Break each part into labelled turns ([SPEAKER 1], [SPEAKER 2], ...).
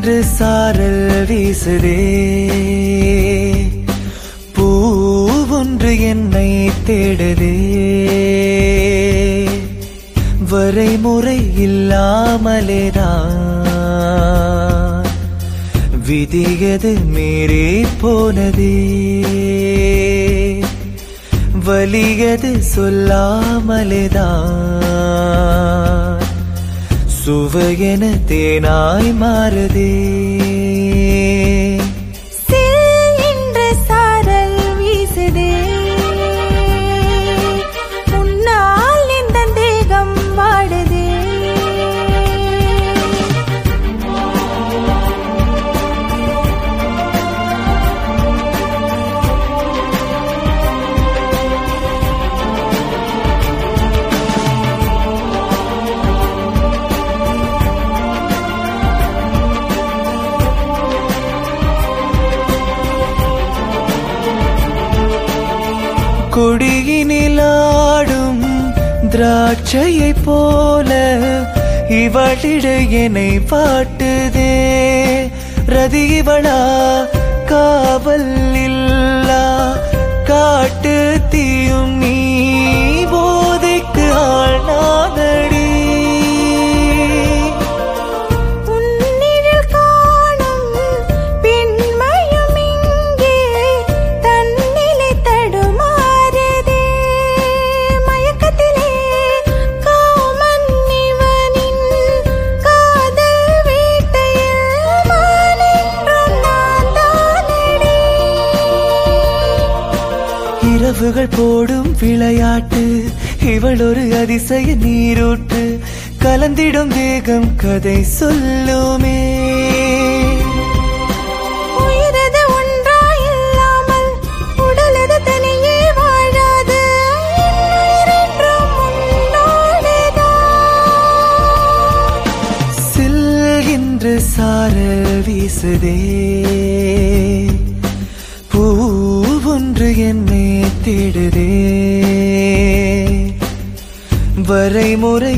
[SPEAKER 1] இன்று சாரல் வீசுதே பூவொன்று என்னை தேடுதே வரைமுறை இல்லாமலேதான் விதியது மீறி போனதே வலியது சொல்லாமலேதான் சுவையென தேனாய் மாறுதே
[SPEAKER 2] சில் என்ற சாரல் வீசுதே உன்னால் இந்த தேகம் வாடுதே
[SPEAKER 1] கொடியினிலாடும் திராட்சையைப் போல இவளிட என்னை பாட்டுதே ரதி இவளா காவல் இல்லா காட்டு தீயும் நீ போதைக்கு ஆளானடி
[SPEAKER 2] உன்னிழல் காணும் பெண்மையும் இங்கே தன்னிலை தடுமாறுதே மயக்கத்திலே காமன் இவனின் காதல் வேட்டையில் மானென்றும் நான் தானடி
[SPEAKER 1] இரவுகள் போடும் விளையாட்டு இவள் ஒரு அதிசய நீரூற்று கலந்திடும் தேகம் கதை சொல்லுமே
[SPEAKER 2] உயிரது ஒன்றாய் இல்லாமல் உடலது தனியே வாழாது என்னுயிரென்றும் உன்னோடுதான்.
[SPEAKER 1] சில்கின்ற சாரல் வீசுதே பூவொன்று என்னை தேடுதே வரைமுறை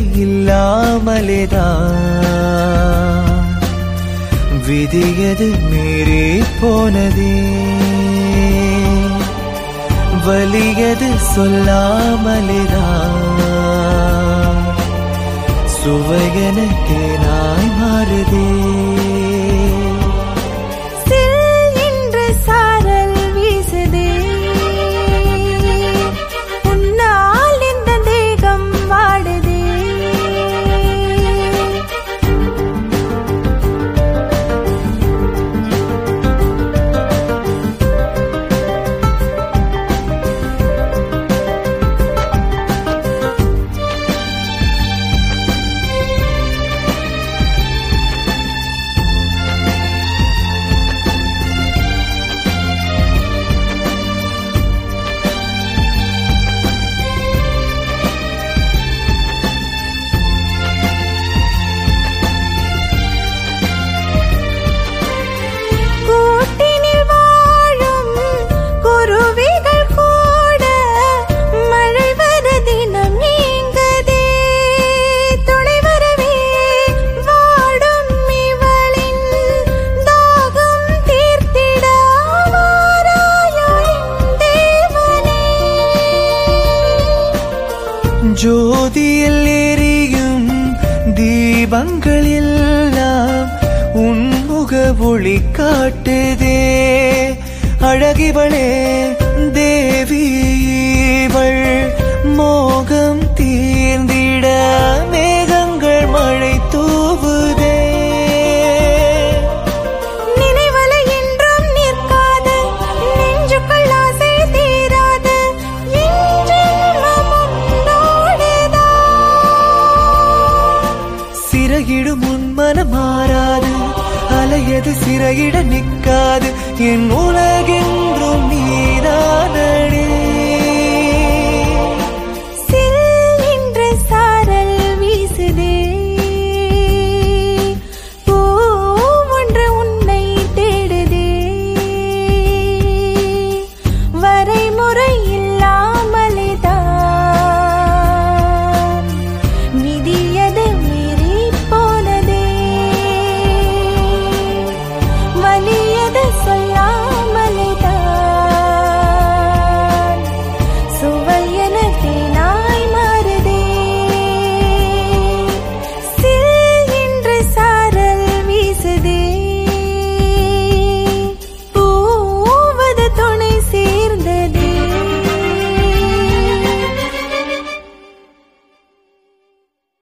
[SPEAKER 1] இல்லாமலேதான் விதியது மீறி போனதே வலியது சொல்லாமலேதான் சுவையன தேனாய் மாறுதே
[SPEAKER 2] சில் என்ற சாரல் வீசுதே உன்னால் இந்த தேகம் வாடுதே கூட்டினில் வாழும் குருவிகள் கூட மழை வர தினம் நீங்குதே துணை வரவே வாடும் இவளின் தாகம் தீர்த்திட வாராயோ என் தேவனே
[SPEAKER 1] ஜோதியில் எரியும் தீபங்கள் எல்லாம் உன்முக ஒளி காட்டுதே அழகிவளே தேவி இவள் மோகம் தீர்ந்திட மேகங்கள் மழை தூவுதே
[SPEAKER 2] நினைவலை என்றும் நிற்காது நெஞ்சுக்குள் ஆசை தீராது என் ஜென்மமும் உன்னோடுதான்.
[SPEAKER 1] சிறகிடும் உன் மனம் மாறாது அலையது சிறையிட நிற்காது என் உலகென்றும் நீதானடே